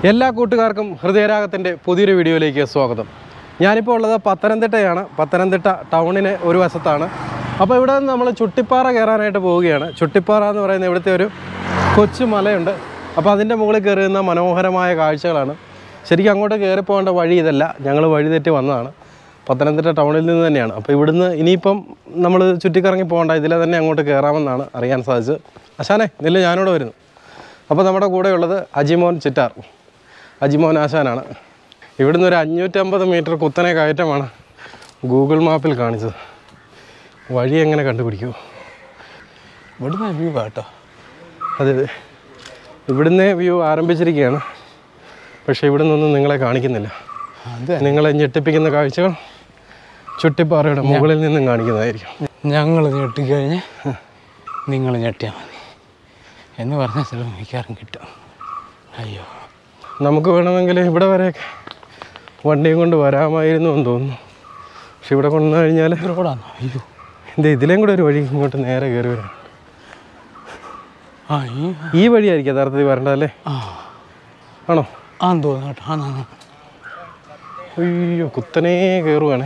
എല്ലാ കൂട്ടുകാർക്കും ഹൃദയരാഗത്തിൻ്റെ പുതിയൊരു വീഡിയോയിലേക്ക് സ്വാഗതം ഞാനിപ്പോൾ ഉള്ളത് പത്തനംതിട്ടയാണ് പത്തനംതിട്ട ടൗണിന് ഒരു വശത്താണ് അപ്പോൾ ഇവിടെ നിന്ന് നമ്മൾ ചുട്ടിപ്പാറ കയറാനായിട്ട് പോവുകയാണ് ചുട്ടിപ്പാറ എന്ന് പറയുന്ന ഇവിടുത്തെ ഒരു കൊച്ചു മലയുണ്ട് അപ്പോൾ അതിൻ്റെ മുകളിൽ കയറുന്ന മനോഹരമായ കാഴ്ചകളാണ് ശരിക്കും അങ്ങോട്ട് കയറി പോകേണ്ട വഴി ഇതല്ല ഞങ്ങൾ വഴി തെറ്റി വന്നതാണ് പത്തനംതിട്ട ടൗണിൽ നിന്ന് തന്നെയാണ് അപ്പോൾ ഇവിടുന്ന് ഇനിയിപ്പം നമ്മൾ ചുറ്റിക്കറങ്ങി പോകേണ്ട ഇതിലെ തന്നെ അങ്ങോട്ട് കയറാമെന്നാണ് അറിയാൻ സാധിച്ചത് അശാനെ നെല്ല് ഞാനിവിടെ വരുന്നു അപ്പോൾ നമ്മുടെ കൂടെയുള്ളത് അജിമോൻ ചിറ്റാർ അജിമോൻ ആശാനാണ് ഇവിടുന്ന് ഒരു അഞ്ഞൂറ്റമ്പത് മീറ്റർ കുത്തനെ കയറ്റമാണ് ഗൂഗിൾ മാപ്പിൽ കാണിച്ചത് വഴി എങ്ങനെ കണ്ടുപിടിക്കുമോ ഇവിടുന്ന് വ്യൂ കേട്ടോ അതെ അതെ ഇവിടുന്ന് വ്യൂ ആരംഭിച്ചിരിക്കുകയാണ് പക്ഷേ ഇവിടെ നിന്നൊന്നും നിങ്ങളെ കാണിക്കുന്നില്ല അത് നിങ്ങളെ ഞെട്ടിപ്പിക്കുന്ന കാഴ്ചകൾ ചുട്ടിപ്പാറയുടെ മുകളിൽ നിന്നും കാണിക്കുന്നതായിരിക്കും ഞങ്ങൾ ഞെട്ടിക്കഴിഞ്ഞ് നിങ്ങൾ ഞെട്ടിയാൽ മതി എന്ന് പറഞ്ഞ ചിലപ്പോൾ മിക്കവാറും കിട്ടും അയ്യോ നമുക്ക് വേണമെങ്കിൽ ഇവിടെ വരെയൊക്കെ വണ്ടിയും കൊണ്ട് വരാമായിരുന്നു എന്ന് തോന്നുന്നു പക്ഷെ ഇവിടെ കൊണ്ടു കഴിഞ്ഞാൽ റോഡാണോ അയ്യോ ഇത് ഇതിലേയും കൂടെ ഒരു വഴി ഇങ്ങോട്ട് നേരെ കയറി വരാം ആ ഈ ഈ വഴിയായിരിക്കും യഥാർത്ഥത്തിൽ വരേണ്ടതല്ലേ ആ ആണോ ആന്ന് തോന്നുന്നു കേട്ടോ ആന്ന് അയ്യോ കുത്തനെ കയറുവാണേ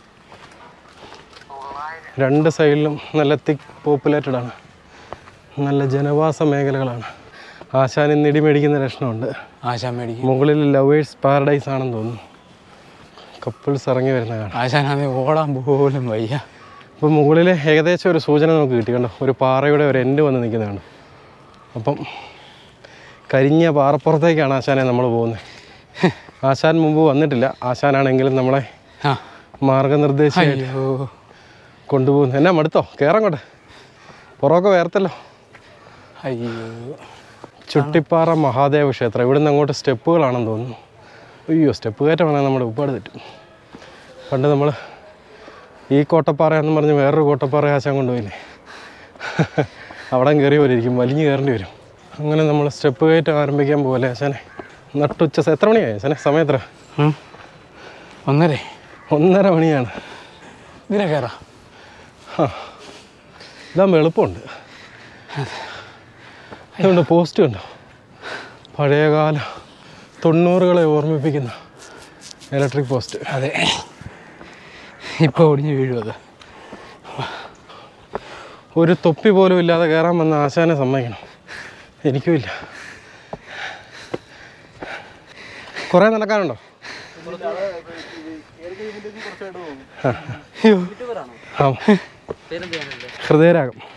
രണ്ട് സൈഡിലും നല്ല തിക്ക് പോപ്പുലേറ്റഡ് ആണ് നല്ല ജനവാസ മേഖലകളാണ് ആശാൻ ഇന്ന് ഇടിമേടിക്കുന്ന ലക്ഷണമുണ്ട് ആശാൻ മേടിക്കും മുകളിൽ ലവേഴ്സ് പാരഡൈസ് ആണെന്ന് തോന്നുന്നു കപ്പിൾസ് ഇറങ്ങി വരുന്ന കാണാം ആശാനാണെങ്കിൽ ഓടാൻ പോലും വയ്യ അപ്പോൾ മുകളിൽ ഏകദേശം ഒരു സൂചന നമുക്ക് കിട്ടി കണ്ടോ ഒരു പാറയുടെ ഒരു എൻഡ് വന്ന് നിൽക്കുന്നതാണ് അപ്പം കരിഞ്ഞ പാറപ്പുറത്തേക്കാണ് ആശാനെ നമ്മൾ പോകുന്നത് ആശാൻ മുമ്പ് വന്നിട്ടില്ല ആശാനാണെങ്കിലും നമ്മളെ ആ മാർഗനിർദ്ദേശമായിട്ട് അയ്യോ കൊണ്ടുപോകുന്നു എന്നാ മടുത്തോ കയറങ്ങോട്ടെ പുറമൊക്കെ വേർത്തല്ലോ അയ്യോ ചുട്ടിപ്പാറ മഹാദേവ ക്ഷേത്രം ഇവിടുന്ന് അങ്ങോട്ട് സ്റ്റെപ്പുകളാണെന്ന് തോന്നുന്നു അയ്യോ സ്റ്റെപ്പ് കയറ്റമാണെങ്കിൽ നമ്മുടെ ഉപ്പാട് തെറ്റും പണ്ട് നമ്മൾ ഈ കോട്ടപ്പാറ എന്ന് പറഞ്ഞ് വേറൊരു കോട്ടപ്പാറ ആശാൻ കൊണ്ടുപോയില്ലേ അവിടെ കയറി പോലിരിക്കും വലിഞ്ഞ് കയറേണ്ടി വരും അങ്ങനെ നമ്മൾ സ്റ്റെപ്പ് കയറ്റം ആരംഭിക്കാൻ പോകല്ലേ ആശാനെ നട്ടുച്ച സ- എത്ര മണിയായി ആശാനെ സമയം എത്ര ഉം. ഒന്നരേ ഒന്നര മണിയാണ് ഇതിനെ കയറാം ഇതാകുമ്പോൾ എളുപ്പമുണ്ട് അതുകൊണ്ട് പോസ്റ്റ് ഉണ്ടോ പഴയകാല തൊണ്ണൂറുകളെ ഓർമ്മിപ്പിക്കുന്ന ഇലക്ട്രിക് പോസ്റ്റ് അതെ ഇപ്പോൾ ഒടിഞ്ഞ് വീഴും അത് ഒരു തൊപ്പി പോലും ഇല്ലാതെ കയറാൻ വന്ന ആശാനെ സമ്മതിക്കണം എനിക്കുമില്ല കുറേ നടക്കാനുണ്ടോ അയ്യോ ആ ഹൃദയരാഗം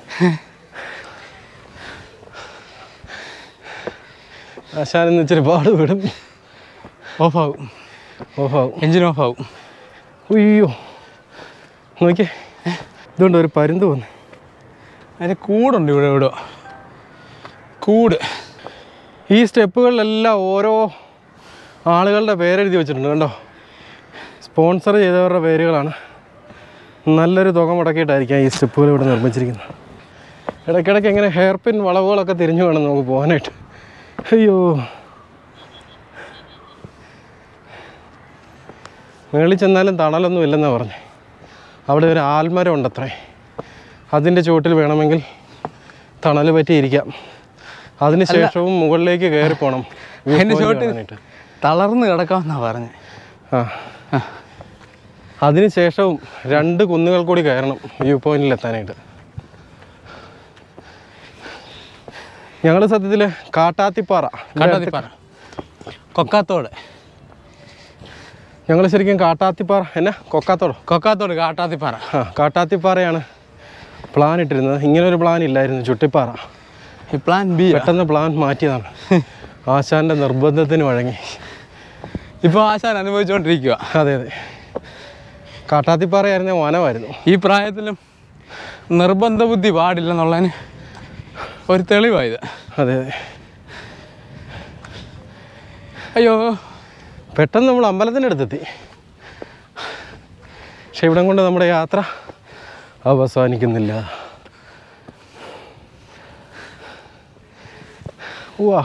ആശാനിന്ന് ഇച്ചിരി പാട് വിടും ഓഫാവും ഓഫാവും എഞ്ചിൻ ഓഫാവും ഉയ്യോ നോക്കിയേ ഇതുകൊണ്ട് ഒരു പരുന്ത് വന്ന് അതിന് കൂടുണ്ട് ഇവിടെ ഇവിടെ കൂട് ഈ സ്റ്റെപ്പുകളിലെല്ലാം ഓരോ ആളുകളുടെ പേരെഴുതി വെച്ചിട്ടുണ്ട് കണ്ടോ സ്പോൺസർ ചെയ്തവരുടെ പേരുകളാണ് നല്ലൊരു തുക മുടക്കിയിട്ടായിരിക്കാം ഈ സ്റ്റെപ്പുകൾ ഇവിടെ നിർമ്മിച്ചിരിക്കുന്നത് ഇടയ്ക്കിടയ്ക്ക് ഇങ്ങനെ ഹെയർ പിൻ വളവുകളൊക്കെ തിരിഞ്ഞു വേണം നമുക്ക് പോകാനായിട്ട് അയ്യോ മേളിൽ ചെന്നാലും തണലൊന്നും ഇല്ലെന്നാണ് പറഞ്ഞത് അവിടെ ഒരു ആൽമരം ഉണ്ടത്രേ അതിൻ്റെ ചുവട്ടിൽ വേണമെങ്കിൽ തണൽ പറ്റിയിരിക്കാം അതിനുശേഷവും മുകളിലേക്ക് കയറി പോകണം വ്യൂ അതിൻ്റെ point ചോട്ട് കാണാനായിട്ട്. തളർന്ന് കിടക്കാമെന്നാണ് പറഞ്ഞത് ആ അതിനുശേഷവും രണ്ട് കുന്നുകൾ കൂടി കയറണം വ്യൂ പോയിന്റിൽ എത്താനായിട്ട് ഞങ്ങൾ സത്യത്തിൽ കാട്ടാത്തിപ്പാറ കാട്ടാത്തിപ്പാറ കൊക്കാത്തോട് ഞങ്ങൾ ശരിക്കും കാട്ടാത്തിപ്പാറ എന്നാ കൊക്കാത്തോടോ കൊക്കാത്തോട് കാട്ടാത്തിപ്പാറ ആ കാട്ടാത്തിപ്പാറയാണ് പ്ലാൻ ഇട്ടിരുന്നത് ഇങ്ങനെ ഒരു പ്ലാൻ ഇല്ലായിരുന്നു ചുട്ടിപ്പാറ ഈ പ്ലാൻ ബി പെട്ടെന്ന് പ്ലാൻ മാറ്റിയതാണ് ആശാന്റെ നിർബന്ധത്തിന് വഴങ്ങി ഇപ്പോൾ ആശാൻ അനുഭവിച്ചുകൊണ്ടിരിക്കുക അതെ അതെ കാട്ടാത്തിപ്പാറയായിരുന്ന വനമായിരുന്നു ഈ പ്രായത്തിലും നിർബന്ധ ബുദ്ധി പാടില്ലെന്നുള്ളതിന് ഒരു തെളിവായത് അതെ അതെ അയ്യോ പെട്ടെന്ന് നമ്മൾ അമ്പലത്തിൻ്റെ അടുത്തെത്തി പക്ഷെ ഇവിടം കൊണ്ട് നമ്മുടെ യാത്ര അവസാനിക്കുന്നില്ല വാ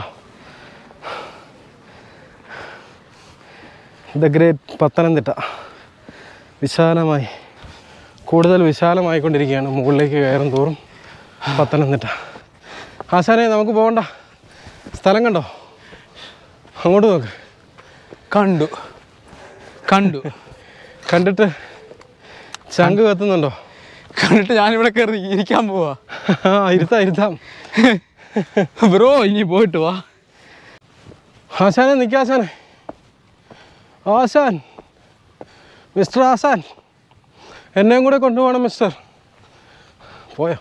ദ ഗ്രേറ്റ് പത്തനംതിട്ട വിശാലമായി കൂടുതൽ വിശാലമായിക്കൊണ്ടിരിക്കുകയാണ് മുകളിലേക്ക് കയറും തോറും പത്തനംതിട്ട ആശാനെ നമുക്ക് പോകണ്ട സ്ഥലം കണ്ടോ അങ്ങോട്ട് നോക്ക് കണ്ടു കണ്ടു കണ്ടിട്ട് ചങ്ക് കത്തുന്നുണ്ടോ കണ്ടിട്ട് ഞാനിവിടെ കയറി ഇരിക്കാൻ പോവാ ആ ഇരുത്താം ഇരുത്താം ബ്രോ ഇനി പോയിട്ട് വാ ആശാനെ നിൽക്കാശാനെ ആശാൻ മിസ്റ്റർ ആശാൻ എന്നെയും കൂടെ കൊണ്ടുപോകണം മിസ്റ്റർ പോയോ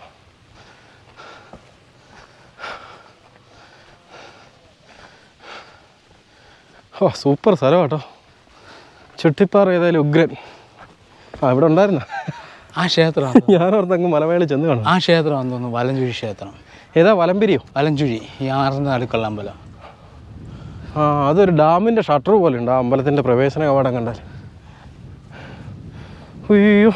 ഓ സൂപ്പർ സ്ഥലം കേട്ടോ ചുട്ടിപ്പാറ ഏതായാലും ഉഗ്രൻ ആ ഇവിടെ ഉണ്ടായിരുന്ന ആ ക്ഷേത്രം ഞാനോർത്തങ്ങ് മലമേളിൽ ചെന്ന് കാണും ആ ക്ഷേത്രമാണെന്ന് തോന്നുന്നു വലഞ്ചുഴി ക്ഷേത്രം ഏതാ വലമ്പിരിയോ വലഞ്ചുഴി ഈ ആറിൻ്റെ നടുക്കുള്ള അമ്പലം ആ അതൊരു ഡാമിൻ്റെ ഷട്ടർ പോലെ ഉണ്ട് ആ അമ്പലത്തിൻ്റെ പ്രവേശന കവാടം കണ്ടാൽ അയ്യോ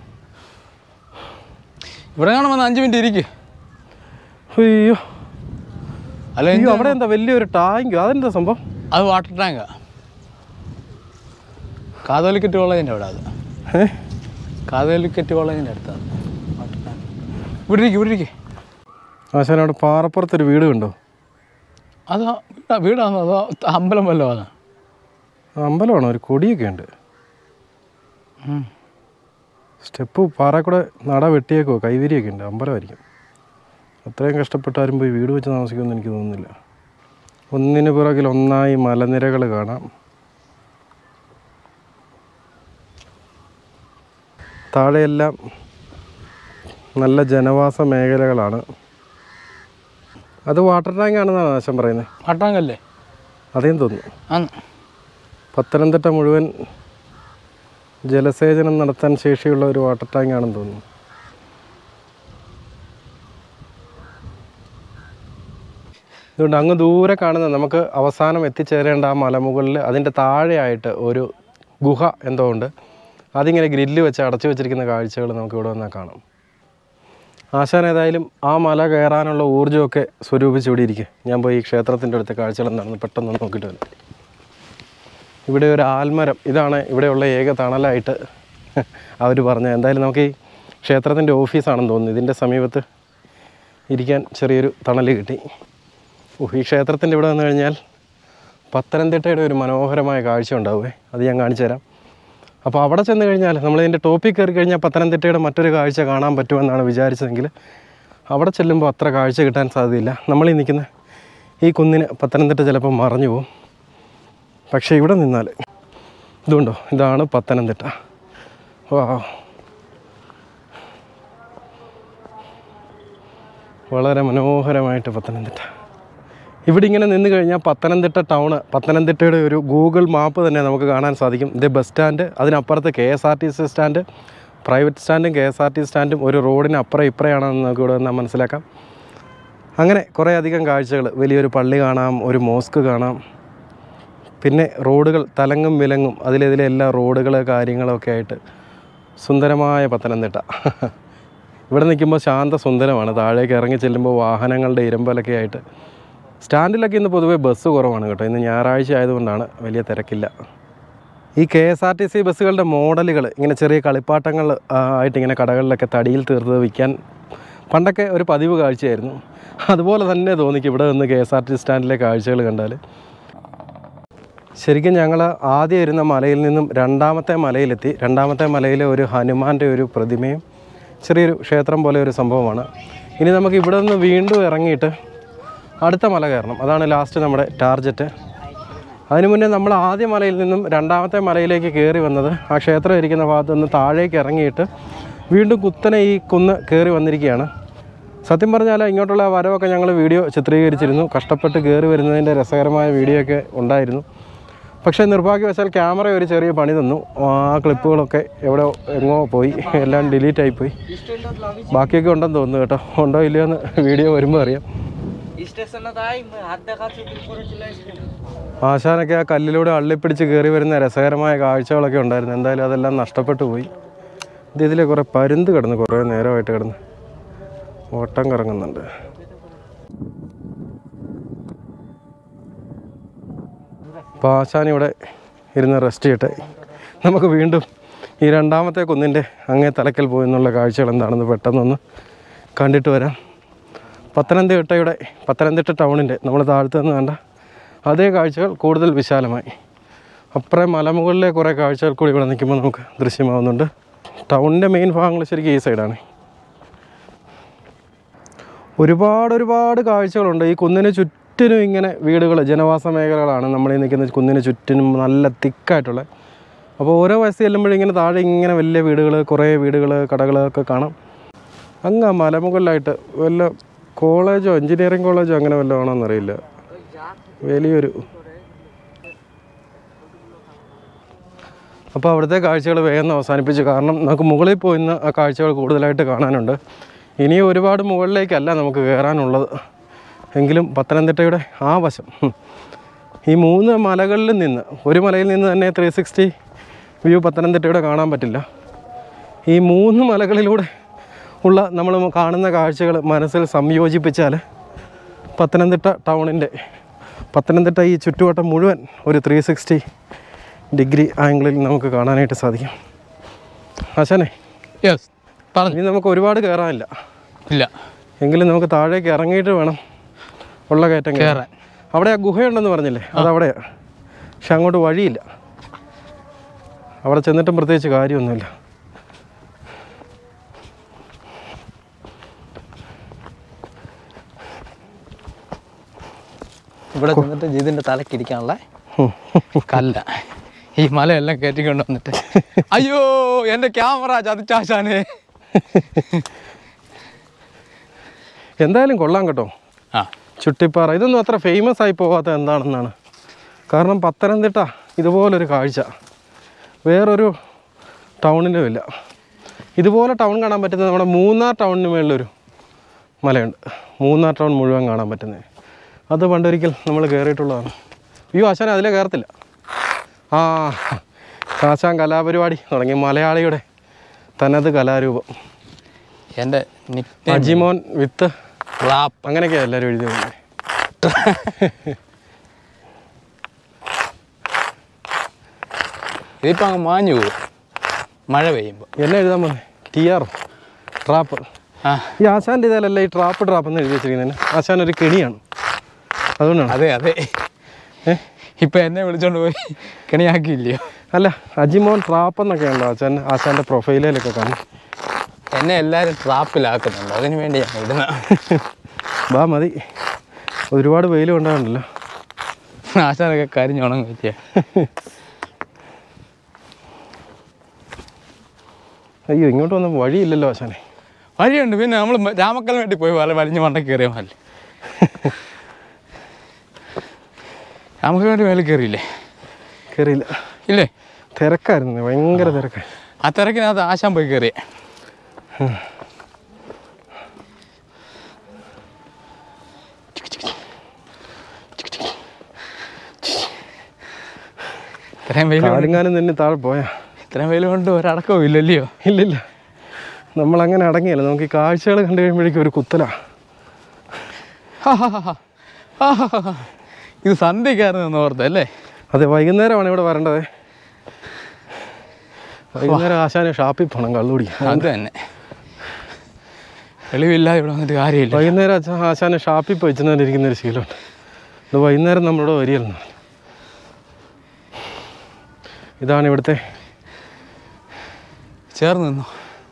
ഇവിടെ കാണുമ്പോൾ അഞ്ച് മിനിറ്റ് ഇരിക്ക് അയ്യോ അല്ല അയ്യോ എന്ത് അവിടെ എന്താ വലിയൊരു ടാങ്ക് അതെന്താ സംഭവം അത് വാട്ടർ ടാങ്കാ കാതോലിക്കറ്റ് കോളേജിൻ്റെ അവിടെ അത് ഏ കാതോലിക്കറ്റ് കോളേജിൻ്റെ അടുത്താണ് വാട്ടർ ടാങ്ക് ഇവിടെ ഇരിക്കും ഇവിടെ ഇരിക്കും ആശാൻ അവിടെ പാറപ്പുറത്തൊരു വീട് കണ്ടോ അത് വീടാ വീടാണോ അതോ അമ്പലം വല്ലതും ആണ് ആ അമ്പലമാണോ ഒരു കൊടിയൊക്കെ ഉണ്ട് സ്റ്റെപ്പ് പാറ കൂടെ നട വെട്ടിയേക്കോ കൈവരിയൊക്കെ ഉണ്ട് അമ്പലമായിരിക്കും അത്രയും കഷ്ടപ്പെട്ടാരും പോയി വീട് വെച്ച് താമസിക്കുമെന്ന് എനിക്ക് തോന്നുന്നില്ല ഒന്നിന് പിറകിൽ ഒന്നായി മലനിരകൾ കാണാം താഴെയെല്ലാം നല്ല ജനവാസ മേഖലകളാണ് അത് വാട്ടർ ടാങ്ക് ആണെന്നാണ് ആശം പറയുന്നത് വാട്ടർ ടാങ്കല്ലേ അതേം തോന്നുന്നു ആന്ന് പത്തനംതിട്ട മുഴുവൻ ജലസേചനം നടത്താൻ ശേഷിയുള്ള ഒരു വാട്ടർ ടാങ്ക് ആണെന്ന് തോന്നുന്നു അതുകൊണ്ട് അങ്ങ് ദൂരെ കാണുന്ന നമുക്ക് അവസാനം എത്തിച്ചേരേണ്ട ആ മലമുകളിൽ അതിൻ്റെ താഴെയായിട്ട് ഒരു ഗുഹ എന്തോ ഉണ്ട് അതിങ്ങനെ ഗ്രില്ല് വെച്ച് അടച്ചു വെച്ചിരിക്കുന്ന കാഴ്ചകൾ നമുക്ക് ഇവിടെ വന്നാൽ കാണാം ആശാൻ ഏതായാലും ആ മല കയറാനുള്ള ഊർജ്ജമൊക്കെ സ്വരൂപിച്ച് ഇവിടെ ഇരിക്കുക ഞാൻ പോയി ഈ ക്ഷേത്രത്തിൻ്റെ അടുത്ത കാഴ്ചകൾ എന്താണെന്ന് പെട്ടെന്ന് നോക്കിയിട്ട് വരാം ഇവിടെ ഒരു ആൽമരം ഇതാണ് ഇവിടെയുള്ള ഏക തണലായിട്ട് അവർ പറഞ്ഞ എന്തായാലും നമുക്ക് ഈ ക്ഷേത്രത്തിൻ്റെ ഓഫീസാണെന്ന് തോന്നുന്നു ഇതിൻ്റെ സമീപത്ത് ഇരിക്കാൻ ചെറിയൊരു തണൽ കിട്ടി ഓ ഈ ക്ഷേത്രത്തിൻ്റെ ഇവിടെ വന്നു കഴിഞ്ഞാൽ പത്തനംതിട്ടയുടെ ഒരു മനോഹരമായ കാഴ്ച ഉണ്ടാവുമേ അത് ഞാൻ കാണിച്ചു തരാം അപ്പോൾ അവിടെ ചെന്ന് കഴിഞ്ഞാൽ നമ്മളിതിൻ്റെ ടോപ്പിൽ കയറി കഴിഞ്ഞാൽ പത്തനംതിട്ടയുടെ മറ്റൊരു കാഴ്ച കാണാൻ പറ്റുമെന്നാണ് വിചാരിച്ചതെങ്കിൽ അവിടെ ചെല്ലുമ്പോൾ അത്ര കാഴ്ച കിട്ടാൻ സാധ്യതയില്ല നമ്മളീ നിൽക്കുന്ന ഈ കുന്നിന് പത്തനംതിട്ട ചിലപ്പോൾ മറഞ്ഞു പോകും പക്ഷേ ഇവിടെ നിന്നാൽ ഇതുണ്ടോ ഇതാണ് പത്തനംതിട്ട വാ വളരെ മനോഹരമായിട്ട് പത്തനംതിട്ട ഇവിടെ ഇങ്ങനെ നിന്ന് കഴിഞ്ഞാൽ പത്തനംതിട്ട ടൗണ് പത്തനംതിട്ടയുടെ ഒരു ഗൂഗിൾ മാപ്പ് തന്നെ നമുക്ക് കാണാൻ സാധിക്കും ഇത് ബസ് സ്റ്റാൻഡ് അതിനപ്പുറത്ത് K S R T C stand private സ്റ്റാൻഡും കെ എസ് ആർ ടി സ്റ്റാൻഡും ഒരു റോഡിന് അപ്പുറം ഇപ്പുറയാണെന്ന് നമുക്ക് ഇവിടെ നിന്നാൽ മനസ്സിലാക്കാം അങ്ങനെ കുറേ അധികം കാഴ്ചകൾ വലിയൊരു പള്ളി കാണാം ഒരു മോസ്ക് കാണാം പിന്നെ റോഡുകൾ തലങ്ങും വിലങ്ങും അതിലെതിലെ എല്ലാ റോഡുകൾ കാര്യങ്ങളൊക്കെ ആയിട്ട് സുന്ദരമായ പത്തനംതിട്ട ഇവിടെ നിൽക്കുമ്പോൾ ശാന്ത സുന്ദരമാണ് താഴേക്ക് ഇറങ്ങി ചെല്ലുമ്പോൾ വാഹനങ്ങളുടെ ഇരമ്പലൊക്കെ ആയിട്ട് സ്റ്റാൻഡിലൊക്കെ ഇന്ന് പൊതുവേ ബസ് കുറവാണ് കേട്ടോ ഇന്ന് ഞായറാഴ്ച ആയതുകൊണ്ടാണ് വലിയ തിരക്കില്ല ഈ K S R T C ബസ്സുകളുടെ മോഡലുകൾ ഇങ്ങനെ ചെറിയ കളിപ്പാട്ടങ്ങൾ ആ, ആയിട്ട് ഇങ്ങനെ കടകളിലൊക്കെ തടിയിൽ തീർത്ത് വിൽക്കാൻ പണ്ടൊക്കെ ഒരു പതിവ് കാഴ്ചയായിരുന്നു അതുപോലെ തന്നെ തോന്നിക്കും ഇവിടെ നിന്ന് കെ എസ് ആർ ടി സ്റ്റാൻഡിലെ കാഴ്ചകൾ കണ്ടാൽ ശരിക്കും ഞങ്ങൾ ആദ്യം ഇരുന്ന മലയിൽ നിന്നും രണ്ടാമത്തെ മലയിലെത്തി രണ്ടാമത്തെ മലയിലെ ഒരു ഹനുമാൻ്റെ ഒരു പ്രതിമയും ചെറിയൊരു ക്ഷേത്രം പോലെ ഒരു സംഭവമാണ് ഇനി നമുക്ക് ഇവിടെ നിന്ന് വീണ്ടും ഇറങ്ങിയിട്ട് അടുത്ത മല കയറണം അതാണ് ലാസ്റ്റ് നമ്മുടെ ടാർജറ്റ് അതിനു മുന്നേ നമ്മൾ ആദ്യ മലയിൽ നിന്നും രണ്ടാമത്തെ മലയിലേക്ക് കയറി വന്നത് ആ ക്ഷേത്രം ഇരിക്കുന്ന ഭാഗത്ത് നിന്ന് താഴേക്ക് ഇറങ്ങിയിട്ട് വീണ്ടും കുത്തനെ ഈ കുന്ന് കയറി വന്നിരിക്കുകയാണ് സത്യം പറഞ്ഞാൽ ഇങ്ങോട്ടുള്ള വരവൊക്കെ ഞങ്ങൾ വീഡിയോ ചിത്രീകരിച്ചിരുന്നു കഷ്ടപ്പെട്ട് കയറി വരുന്നതിൻ്റെ രസകരമായ വീഡിയോ ഒക്കെ ഉണ്ടായിരുന്നു പക്ഷേ നിർഭാഗ്യവശാൽ ക്യാമറ ഒരു ചെറിയ പണി തന്നു ആ ക്ലിപ്പുകളൊക്കെ എവിടെ എങ്ങോ പോയി എല്ലാം ഡിലീറ്റ് ആയിപ്പോയി ബാക്കിയൊക്കെ ഉണ്ടെന്ന് തോന്നുന്നു കേട്ടോ ഉണ്ടോ ഇല്ലയോ എന്ന് വീഡിയോ വരുമ്പോൾ അറിയാം স্টেশনত আই মই হাত দেখাচ্ছি তুই করে চলে আসবি ആശാനൊക്കെ ആ കല്ലിലൂടെ അള്ളിപ്പിടിച്ച് കയറി വരുന്ന രസകരമായ കാഴ്ചകളൊക്കെ ഉണ്ടായിരുന്നു എന്തായാലും അതെല്ലാം നഷ്ടപ്പെട്ടു പോയി ഇത് ഇതിൽ കുറേ പരുന്ത് കിടന്ന് കുറേ നേരമായിട്ട് കിടന്ന് ഓട്ടം കറങ്ങുന്നുണ്ട് അപ്പോൾ ആശാൻ ഇവിടെ ഇരുന്ന് റെസ്റ്റ് ചെയ്യട്ടെ നമുക്ക് വീണ്ടും ഈ രണ്ടാമത്തെ കുന്നിൻ്റെ അങ്ങേ തലക്കൽ പോയി എന്നുള്ള കാഴ്ചകൾ എന്താണെന്ന് പെട്ടെന്നൊന്ന് കണ്ടിട്ട് വരാം പത്തനംതിട്ടയുടെ പത്തനംതിട്ട ടൗണിൻ്റെ നമ്മൾ താഴത്ത് നിന്ന് കണ്ട അതേ കാഴ്ചകൾ കൂടുതൽ വിശാലമായി അപ്പുറം മലമുകളിലെ കുറേ കാഴ്ചകൾ കൂടി ഇവിടെ നിൽക്കുമ്പോൾ നമുക്ക് ദൃശ്യമാവുന്നുണ്ട് ടൗണിൻ്റെ മെയിൻ ഭാഗങ്ങൾ ശരിക്കും ഈ സൈഡാണ് ഒരുപാട് ഒരുപാട് കാഴ്ചകളുണ്ട് ഈ കുന്നിന് ചുറ്റിനും ഇങ്ങനെ വീടുകൾ ജനവാസ മേഖലകളാണ് നമ്മൾ ഈ നിൽക്കുന്ന കുന്നിന് ചുറ്റിനും നല്ല തിക്കായിട്ടുള്ള അപ്പോൾ ഓരോ വയസ്സ് ചെല്ലുമ്പോഴും ഇങ്ങനെ താഴെ ഇങ്ങനെ വലിയ വീടുകൾ കുറേ വീടുകൾ കടകളൊക്കെ കാണാം അങ്ങ് ആ മലമുകളിലായിട്ട് വല്ല കോളേജോ എഞ്ചിനീയറിംഗ് കോളേജോ അങ്ങനെ വല്ലതും ആണോ എന്നറിയില്ല വലിയൊരു അപ്പോൾ അവിടുത്തെ കാഴ്ചകൾ വേഗം അവസാനിപ്പിച്ചു കാരണം നമുക്ക് മുകളിൽ പോയി ഇന്ന് ആ കാഴ്ചകൾ കൂടുതലായിട്ട് കാണാനുണ്ട് ഇനിയും ഒരുപാട് മുകളിലേക്കല്ല നമുക്ക് കയറാനുള്ളത് എങ്കിലും പത്തനംതിട്ടയുടെ ആ വശം ഹും. ഈ മൂന്ന് മലകളിൽ നിന്ന് ഒരു മലയിൽ നിന്ന് തന്നെ ത്രീ സിക്സ്റ്റി വ്യൂ പത്തനംതിട്ടയുടെ കാണാൻ പറ്റില്ല ഈ മൂന്ന് മലകളിലൂടെ ഉള്ള നമ്മൾ കാണുന്ന കാഴ്ചകൾ മനസ്സിൽ സംയോജിപ്പിച്ചാൽ പത്തനംതിട്ട ടൗണിൻ്റെ പത്തനംതിട്ട ഈ ചുറ്റുവട്ടം മുഴുവൻ ഒരു ത്രീ സിക്സ്റ്റി ഡിഗ്രി ആംഗിളിൽ നമുക്ക് കാണാനായിട്ട് സാധിക്കും ആശാനെ യെസ് പറഞ്ഞു ഇനി നമുക്ക് ഒരുപാട് കയറാനില്ല ഇല്ല എങ്കിലും നമുക്ക് താഴേക്ക് ഇറങ്ങിയിട്ട് വേണം ഉള്ള കയറ്റം കയറാൻ. അവിടെ ആ ഗുഹയുണ്ടെന്ന് പറഞ്ഞില്ലേ അതവിടെയാ പക്ഷെ അങ്ങോട്ട് വഴിയില്ല അവിടെ ചെന്നിട്ടും പ്രത്യേകിച്ച് കാര്യമൊന്നുമില്ല ഇവിടെ ചെന്നിട്ട് ജിതിൻ്റെ തലക്കിരിക്കാനുള്ള കല്ല ഈ മലയെല്ലാം കയറ്റിക്കൊണ്ട് വന്നിട്ട് അയ്യോ എൻ്റെ ക്യാമറ ചതിച്ചാശാനെ എന്തായാലും കൊള്ളാം കേട്ടോ ആ ചുട്ടിപ്പാറ ഇതൊന്നും അത്ര ഫേമസ് ആയി പോകാത്ത എന്താണെന്നാണ് കാരണം പത്തനംതിട്ട ഇതുപോലൊരു കാഴ്ച വേറൊരു ടൗണിലും ഇല്ല ഇതുപോലെ ടൗൺ കാണാൻ പറ്റുന്നത് നമ്മുടെ മൂന്നാർ ടൗണിന് മേളിലൊരു മലയുണ്ട് മൂന്നാർ ടൗൺ മുഴുവൻ കാണാൻ പറ്റുന്നത് അത് പണ്ടൊരിക്കൽ നമ്മൾ കയറിയിട്ടുള്ളതാണ് അയ്യോ ആശാൻ അതിലെ കയറത്തില്ല ആ ആശാൻ കലാപരിപാടി തുടങ്ങി മലയാളിയുടെ തനത് കലാരൂപം എൻ്റെ നിക്ക് അജിമോൻ വിത്ത് റാപ്പ് അങ്ങനെയൊക്കെയാണ് എല്ലാവരും എഴുതി പോകുന്നത് ഇതിപ്പോൾ അങ്ങ് മാഞ്ഞു പോകും മഴ പെയ്യുമ്പോൾ എന്നെ എഴുതാൻ വന്നേ ടി ആർ ട്രാപ്പ് ആ ഈ ആശാൻ്റെ ഇതിലല്ല ഈ ട്രാപ്പ് ട്രാപ്പ് എന്ന് എഴുതി വെച്ചിരിക്കുന്നതിന് ആശാൻ ഒരു കെണിയാണ് അതുകൊണ്ടാണ് അതെ അതെ ഏ ഇപ്പം എന്നെ വിളിച്ചോണ്ട് പോയി കെണിയാക്കിയില്ലയോ അല്ല അജിമോൻ ട്രാപ്പ് എന്നൊക്കെയാണല്ലോ ആശാൻ ആശാൻ്റെ പ്രൊഫൈലിലൊക്കെ കാണും എന്നെ എല്ലാവരും ട്രാപ്പിലാക്കുന്നുണ്ട് അതിന് വേണ്ടി ഞാൻ ഇടുന്ന ബാ മതി ഒരുപാട് വെയിൽ കൊണ്ടാണല്ലോ ആശാനൊക്കെ കരിഞ്ഞുണങ്ങി വെച്ചാൽ അയ്യോ ഇങ്ങോട്ട് വന്ന വഴിയില്ലല്ലോ ആശാനെ വഴിയുണ്ട് പിന്നെ നമ്മൾ രാമക്കൽ വേണ്ടി പോയി വല വലിഞ്ഞ് മണ്ട കയറിയ മല്ല രാമക്കൽ വേണ്ടി മേലെ കയറിയില്ലേ കയറിയില്ല ഇല്ലേ തിരക്കായിരുന്നു ഭയങ്കര തിരക്കായി ആ തിരക്കിനകത്ത് ആശാൻ പോയി കയറിയ ഇത്രയും വെയിൽ കൊണ്ട് കാലുങ്ങാനും തന്നെ താഴെ പോയാ ഇത്രയും വെയിൽ കൊണ്ട് ഒരടക്കവും ഇല്ലല്ലയോ ഇല്ലില്ല നമ്മളങ്ങനെ അടങ്ങിയല്ല നമുക്ക് ഈ കാഴ്ചകൾ കണ്ടു കഴിയുമ്പോഴേക്കും ഒരു കുത്തലാ ഇത് സന്ധ്യക്കായിരുന്നു ഓർത്തല്ലേ അതെ വൈകുന്നേരമാണ് ഇവിടെ വരേണ്ടത് വൈകുന്നേരം ആശാന് ഷാപ്പിൽ പോകണം കള്ളുകൂടി അത് തന്നെ തെളിവില്ലാതെ ഇവിടെ വന്നിട്ട് കാര്യമില്ല വൈകുന്നേരം അച്ഛൻ ആശാന് ഷാപ്പിൽ പോയി ചെന്നിരിക്കുന്ന ഒരു ശീലമുണ്ട് ഇത് വൈകുന്നേരം നമ്മളോട് വരികയെന്ന് ഇതാണ് ഇവിടുത്തെ ചേർന്ന് നിന്നു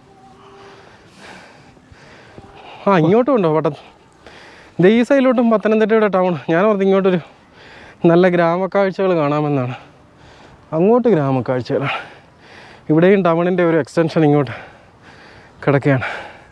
ആ ഇങ്ങോട്ടും ഉണ്ടോ പട്ടം ഇത് ഈ സൈഡിലോട്ടും പത്തനംതിട്ടയുടെ ടൗൺ ഞാൻ ഓർത്ത് ഇങ്ങോട്ടൊരു നല്ല ഗ്രാമക്കാഴ്ചകൾ കാണാമെന്നാണ് അങ്ങോട്ട് ഗ്രാമക്കാഴ്ചകളാണ് ഇവിടെയും ടൗണിൻ്റെ ഒരു എക്സ്റ്റൻഷൻ ഇങ്ങോട്ട് കിടക്കുകയാണ്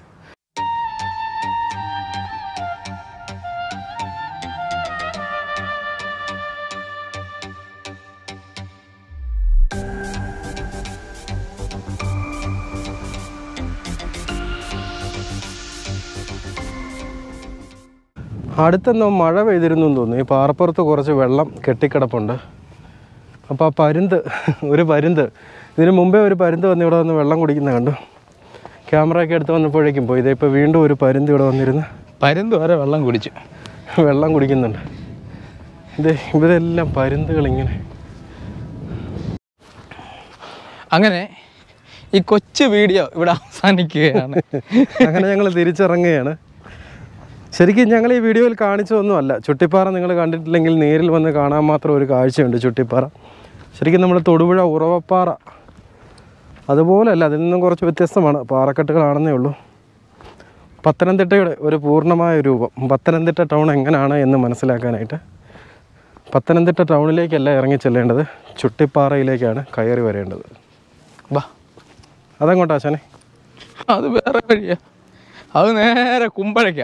അടുത്തെന്നോ മഴ പെയ്തിരുന്നു എന്ന് തോന്നുന്നു ഈ പാറപ്പുറത്ത് കുറച്ച് വെള്ളം കെട്ടിക്കിടപ്പുണ്ട് അപ്പോൾ ആ പരുന്ത് ഒരു പരുന്ത് ഇതിന് മുമ്പേ ഒരു പരുന്ത് വന്ന് ഇവിടെ വന്ന് വെള്ളം കുടിക്കുന്ന കണ്ടു ക്യാമറയൊക്കെ എടുത്ത് വന്നപ്പോഴേക്കും പോയി ഇതേ ഇപ്പോൾ വീണ്ടും ഒരു പരുന്ത് ഇവിടെ വന്നിരുന്ന് പരുന്ത് വരെ വെള്ളം കുടിച്ചു വെള്ളം കുടിക്കുന്നുണ്ട് ഇത് ഇവരെല്ലാം പരുന്തുകൾ ഇങ്ങനെ അങ്ങനെ ഈ കൊച്ചു വീഡിയോ ഇവിടെ അവസാനിക്കുകയാണ് അങ്ങനെ ഞങ്ങൾ തിരിച്ചിറങ്ങുകയാണ് ശരിക്കും ഞങ്ങൾ ഈ വീഡിയോയിൽ കാണിച്ചതൊന്നുമല്ല ചുട്ടിപ്പാറ നിങ്ങൾ കണ്ടിട്ടില്ലെങ്കിൽ നേരിൽ വന്ന് കാണാൻ മാത്രം ഒരു കാഴ്ചയുണ്ട് ചുട്ടിപ്പാറ ശരിക്കും നമ്മൾ തൊടുപുഴ ഉറവപ്പാറ അതുപോലെയല്ല അതിൽ നിന്നും കുറച്ച് വ്യത്യസ്തമാണ് പാറക്കെട്ടുകളാണെന്നേ ഉള്ളൂ പത്തനംതിട്ടയുടെ ഒരു പൂർണ്ണമായ രൂപം പത്തനംതിട്ട ടൗൺ എങ്ങനെയാണ് എന്ന് മനസ്സിലാക്കാനായിട്ട് പത്തനംതിട്ട ടൗണിലേക്കല്ല ഇറങ്ങി ചെല്ലേണ്ടത് ചുട്ടിപ്പാറയിലേക്കാണ് കയറി വരേണ്ടത് ബാ അതങ്ങോട്ടാ ആശാനെ അത് വേറെ വഴിയാ അത് നേരെ കുമ്പഴയ്ക്ക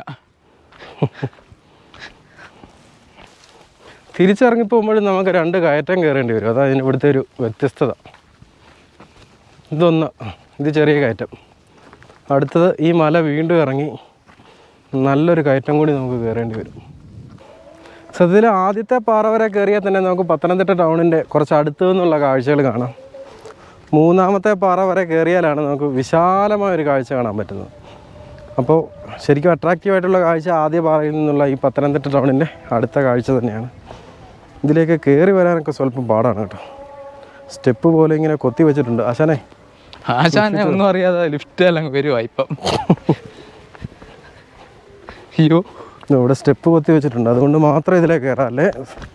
തിരിച്ചിറങ്ങി പോകുമ്പോഴും നമുക്ക് രണ്ട് കയറ്റം കയറേണ്ടി വരും അതാണ് ഇതിന് ഇവിടുത്തെ ഒരു വ്യത്യസ്തത ഇതൊന്ന് ഇത് ചെറിയ കയറ്റം അടുത്തത് ഈ മല വീണ്ടും ഇറങ്ങി നല്ലൊരു കയറ്റം കൂടി നമുക്ക് കയറേണ്ടി വരും സത്യത്തിൽ ആദ്യത്തെ പാറ വരെ കയറിയാൽ തന്നെ നമുക്ക് പത്തനംതിട്ട ടൗണിൻ്റെ കുറച്ച് അടുത്ത് നിന്നുള്ള കാഴ്ചകൾ കാണാം മൂന്നാമത്തെ പാറ വരെ കയറിയാലാണ് നമുക്ക് വിശാലമായ ഒരു കാഴ്ച കാണാൻ പറ്റുന്നത് അപ്പോൾ ശരിക്കും അട്രാക്റ്റീവായിട്ടുള്ള കാഴ്ച ആദ്യ പാറയിൽ നിന്നുള്ള ഈ പത്തനംതിട്ട ടൗണിൻ്റെ അടുത്ത കാഴ്ച തന്നെയാണ് ഇതിലേക്ക് കയറി വരാനൊക്കെ സ്വല്പം പാടാണ് കേട്ടോ സ്റ്റെപ്പ് പോലെ ഇങ്ങനെ കൊത്തി വെച്ചിട്ടുണ്ട് ആശാനെ ആശാനെ ഒന്നും അറിയാതെ ലിഫ്റ്റ് എല്ലാം വരുവാ ഇപ്പം അയ്യോ ഇവിടെ സ്റ്റെപ്പ് കൊത്തി വെച്ചിട്ടുണ്ട് അതുകൊണ്ട് മാത്രം ഇതിലേക്ക് കയറാം അല്ലേ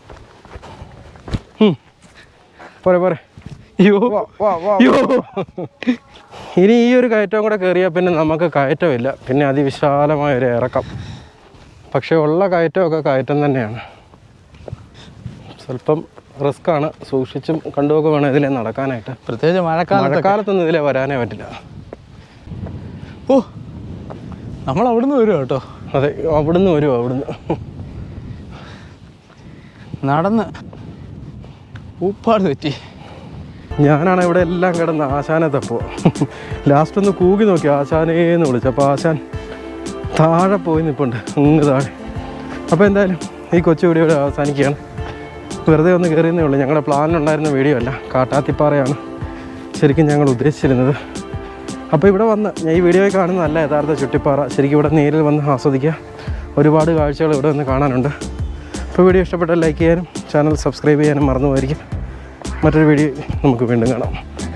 ഉം. പോരെ പോരെ അയ്യോ വാ, വാ, വാ. ഇനി ഈ ഒരു കയറ്റം കൂടെ കയറിയാൽ പിന്നെ നമുക്ക് കയറ്റമില്ല പിന്നെ അതിവിശാലമായ ഒരു ഇറക്കം പക്ഷേ ഉള്ള കയറ്റമൊക്കെ കയറ്റം തന്നെയാണ് സ്വല്പം റിസ്ക്കാണ് സൂക്ഷിച്ചും കണ്ടുമൊക്കെ വേണം ഇതിലെ നടക്കാനായിട്ട് പ്രത്യേകിച്ച് മഴക്കാലത്ത് മഴക്കാലത്തൊന്നും ഇതിലെ വരാനേ പറ്റില്ല ഓ നമ്മൾ അവിടുന്ന് വരുവാ കേട്ടോ അതെ അവിടുന്ന് വരുമോ അവിടുന്ന് നടന്ന് ഊപ്പാട് തെറ്റി ഞാനാണ് ഇവിടെ എല്ലാം കിടന്ന് ആശാനെ തപ്പുക ലാസ്റ്റ് ഒന്ന് കൂകി നോക്കി ആശാനേന്ന് വിളിച്ചു അപ്പോൾ ആശാൻ താഴെ പോയി നിൽപ്പുണ്ട് ഇങ്ങ് താഴെ അപ്പോൾ എന്തായാലും ഈ കൊച്ചു വീഡിയോ ഇവിടെ അവസാനിക്കുകയാണ് വെറുതെ ഒന്ന് കയറിയെന്നേ ഉള്ളൂ ഞങ്ങളുടെ പ്ലാനിലുണ്ടായിരുന്ന വീഡിയോ അല്ല കാട്ടാത്തിപ്പാറയാണ് ശരിക്കും ഞങ്ങൾ ഉദ്ദേശിച്ചിരുന്നത് അപ്പോൾ ഇവിടെ വന്ന് ഞാൻ ഈ വീഡിയോയിൽ കാണുന്ന നല്ല യഥാർത്ഥ ചുട്ടിപ്പാറ ശരിക്കും ഇവിടെ നേരിൽ വന്ന് ആസ്വദിക്കുക ഒരുപാട് കാഴ്ചകൾ ഇവിടെ വന്ന് കാണാനുണ്ട് അപ്പോൾ വീഡിയോ ഇഷ്ടപ്പെട്ടാൽ ലൈക്ക് ചെയ്യാനും ചാനൽ സബ്സ്ക്രൈബ് ചെയ്യാനും മറന്നു പോയിരിക്കും മറ്റൊരു വീഡിയോ നമുക്ക് വീണ്ടും കാണാം